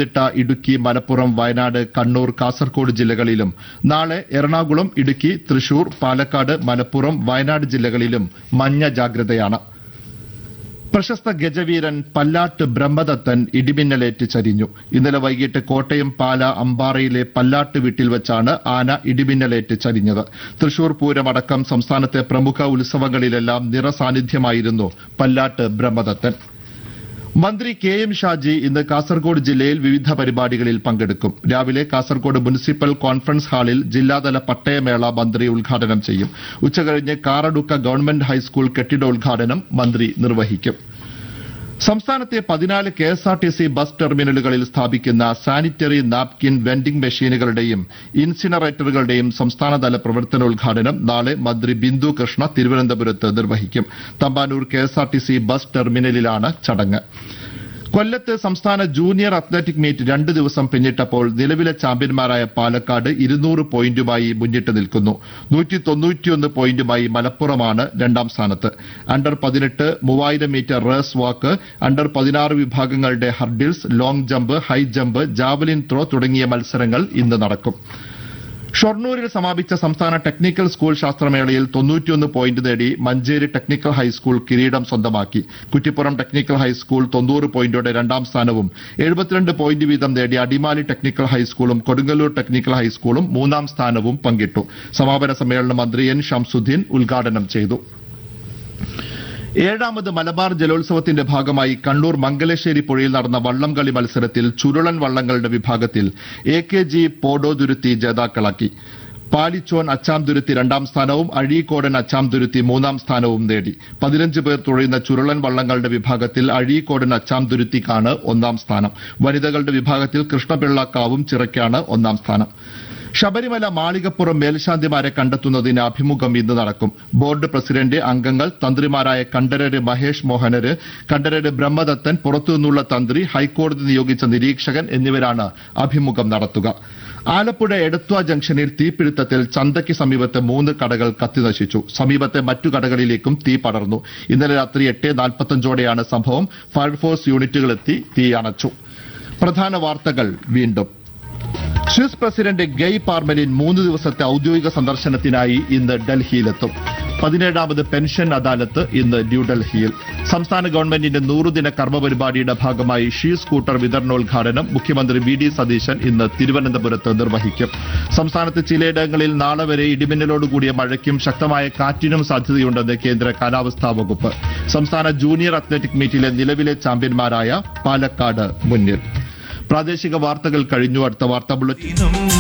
പത്തനംതിട്ട ഇടുക്കി മലപ്പുറം വയനാട് കണ്ണൂർ കാസർഗോഡ് ജില്ലകളിലും നാളെ എറണാകുളം ഇടുക്കി തൃശൂർ പാലക്കാട് മലപ്പുറം വയനാട് ജില്ലകളിലും മഞ്ഞ ജാഗ്രതയാണ് പ്രശസ്ത ഗജവീരൻ പല്ലാട്ട് ബ്രഹ്മദത്തൻ ഇടിമിന്നലേറ്റ് ചരിഞ്ഞു ഇന്നലെ വൈകിട്ട് കോട്ടയം പാല അമ്പാറയിലെ പല്ലാട്ട് വീട്ടിൽ വെച്ചാണ് ആന ഇടിമിന്നലേറ്റ് ചരിഞ്ഞത് തൃശൂർ പൂരമടക്കം സംസ്ഥാനത്തെ പ്രമുഖ ഉത്സവങ്ങളിലെല്ലാം നിറസാന്നിധ്യമായിരുന്നു പല്ലാട്ട് ബ്രഹ്മദത്തൻ മന്ത്രി കെ എം ഷാജി ഇന്ന് കാസർഗോഡ് ജില്ലയിൽ വിവിധ പരിപാടികളിൽ പങ്കെടുക്കും രാവിലെ കാസർഗോഡ് മുനിസിപ്പൽ കോൺഫറൻസ് ഹാളിൽ ജില്ലാതല പട്ടയമേള മന്ത്രി ഉദ്ഘാടനം ചെയ്യും ഉച്ചകഴിഞ്ഞ് കാറടുക്ക ഗവൺമെന്റ് ഹൈസ്കൂൾ കെട്ടിടോദ്ഘാടനം മന്ത്രി നിർവഹിക്കും സംസ്ഥാനത്തെ പതിനാല് K S R T C bus ടെർമിനലുകളിൽ സ്ഥാപിക്കുന്ന സാനിറ്ററി നാപ്കിൻ വെൻഡിംഗ് മെഷീനുകളുടെയും ഇൻസിനറേറ്ററുകളുടെയും സംസ്ഥാനതല പ്രവർത്തനോദ്ഘാടനം നാളെ മന്ത്രി ബിന്ദു കൃഷ്ണ തിരുവനന്തപുരത്ത് നിർവഹിക്കും Thampanoor K S R T C bus ടെർമിനലിലാണ് ചടങ്ങ് കൊല്ലത്ത് സംസ്ഥാന ജൂനിയർ അത്ലറ്റിക് മീറ്റ് രണ്ട് ദിവസം പിന്നിട്ടപ്പോൾ നിലവിലെ ചാമ്പ്യന്മാരായ പാലക്കാട് ഇരുന്നൂറ് പോയിന്റുമായി മുന്നിട്ട് നിൽക്കുന്നു നൂറ്റി തൊണ്ണൂറ്റിയൊന്ന് പോയിന്റുമായി മലപ്പുറമാണ് രണ്ടാം സ്ഥാനത്ത് അണ്ടർ പതിനെട്ട് മൂവായിരം മീറ്റർ റേസ് വാക്ക് അണ്ടർ പതിനാറ് വിഭാഗങ്ങളുടെ hurdles long jump high jump javelin throw തുടങ്ങിയ മത്സരങ്ങൾ ഇന്ന് നടക്കും ഷൊർണൂരിൽ സമാപിച്ച സംസ്ഥാന ടെക്നിക്കൽ സ്കൂൾ ശാസ്ത്രമേളയിൽ തൊണ്ണൂറ്റിയൊന്ന് പോയിന്റ് നേടി മഞ്ചേരി ടെക്നിക്കൽ ഹൈസ്കൂൾ കിരീടം സ്വന്തമാക്കി കുറ്റിപ്പുറം ടെക്നിക്കൽ ഹൈസ്കൂൾ തൊണ്ണൂറ് പോയിന്റോടെ രണ്ടാം സ്ഥാനവും എഴുപത്തിരണ്ട് പോയിന്റ് വീതം നേടിയ അടിമാലി ടെക്നിക്കൽ ഹൈസ്കൂളും കൊടുങ്ങല്ലൂർ ടെക്നിക്കൽ ഹൈസ്കൂളും മൂന്നാം സ്ഥാനവും പങ്കിട്ടു സമാപന സമ്മേളനം മന്ത്രി എൻ ഷംസുദ്ദീൻ ഉദ്ഘാടനം ചെയ്തു ഏഴാമത് മലബാർ ജലോത്സവത്തിന്റെ ഭാഗമായി കണ്ണൂർ മംഗലശ്ശേരി പുഴയിൽ നടന്ന വള്ളംകളി മത്സരത്തിൽ ചുരുളൻ വള്ളങ്ങളുടെ വിഭാഗത്തിൽ എ കെ ജി പോഡോതുരുത്തി ജേതാക്കളാക്കി പാലിച്ചോൻ അച്ചാംതുരുത്തി രണ്ടാം സ്ഥാനവും അഴീക്കോടൻ അച്ചാംതുരുത്തി മൂന്നാം സ്ഥാനവും നേടി പതിനഞ്ച് പേർ തുഴയുന്ന ചുരുളൻ വള്ളങ്ങളുടെ വിഭാഗത്തിൽ അഴീക്കോടൻ അച്ചാംതുരുത്തിക്കാണ് ഒന്നാം സ്ഥാനം വനിതകളുടെ വിഭാഗത്തിൽ കൃഷ്ണപിള്ളക്കാവും ചിറയ്ക്കാണ് ഒന്നാം സ്ഥാനം ശബരിമല മാളികപ്പുറം മേൽശാന്തിമാരെ കണ്ടെത്തുന്നതിന് അഭിമുഖം ഇന്ന് നടക്കും ബോർഡ് പ്രസിഡന്റ് അംഗങ്ങൾ തന്ത്രിമാരായ കണ്ഠരര് മഹേഷ് മോഹനര് കണ്ഠരര് ബ്രഹ്മദത്തൻ പുറത്തുനിന്നുള്ള തന്ത്രി ഹൈക്കോടതി നിയോഗിച്ച നിരീക്ഷകൻ എന്നിവരാണ് അഭിമുഖം നടത്തുക ആലപ്പുഴ എടത്വ ജംഗ്ഷനിൽ തീപിടുത്തത്തിൽ ചന്തയ്ക്ക് സമീപത്ത് മൂന്ന് കടകൾ കത്തിനശിച്ചു സമീപത്തെ മറ്റു കടകളിലേക്കും തീ പടർന്നു ഇന്നലെ രാത്രി എട്ട് നാൽപ്പത്തഞ്ചോടെയാണ് സംഭവം ഫയർഫോഴ്സ് യൂണിറ്റുകളെത്തി തീ അണച്ചു പ്രധാന വാർത്തകൾ വീണ്ടും സ്വിസ് പ്രസിഡന്റ് ഗെയ് പാർമലിൻ മൂന്ന് ദിവസത്തെ ഔദ്യോഗിക സന്ദർശനത്തിനായി ഇന്ന് ഡൽഹിയിലെത്തും പതിനേഴാമത് പെൻഷൻ അദാലത്ത് ഇന്ന് ന്യൂഡൽഹിയിൽ സംസ്ഥാന ഗവൺമെന്റിന്റെ നൂറുദിന കർമ്മ പരിപാടിയുടെ ഭാഗമായി ഷീ സ്കൂട്ടർ വിതരണോദ്ഘാടനം മുഖ്യമന്ത്രി വി ഡി സതീശൻ ഇന്ന് തിരുവനന്തപുരത്ത് നിർവഹിക്കും സംസ്ഥാനത്ത് ചിലയിടങ്ങളിൽ നാളെ വരെ ഇടിമിന്നലോടുകൂടിയ മഴയ്ക്കും ശക്തമായ കാറ്റിനും സാധ്യതയുണ്ടെന്ന് കേന്ദ്ര കാലാവസ്ഥാ വകുപ്പ് സംസ്ഥാന ജൂനിയർ അത്ലറ്റിക് മീറ്റിലെ നിലവിലെ ചാമ്പ്യന്മാരായ പാലക്കാട് മുന്നിൽ പ്രാദേശിക വാർത്തകൾ കഴിഞ്ഞു അടുത്ത വാർത്താ ബുള്ളറ്റിൻ ദിനം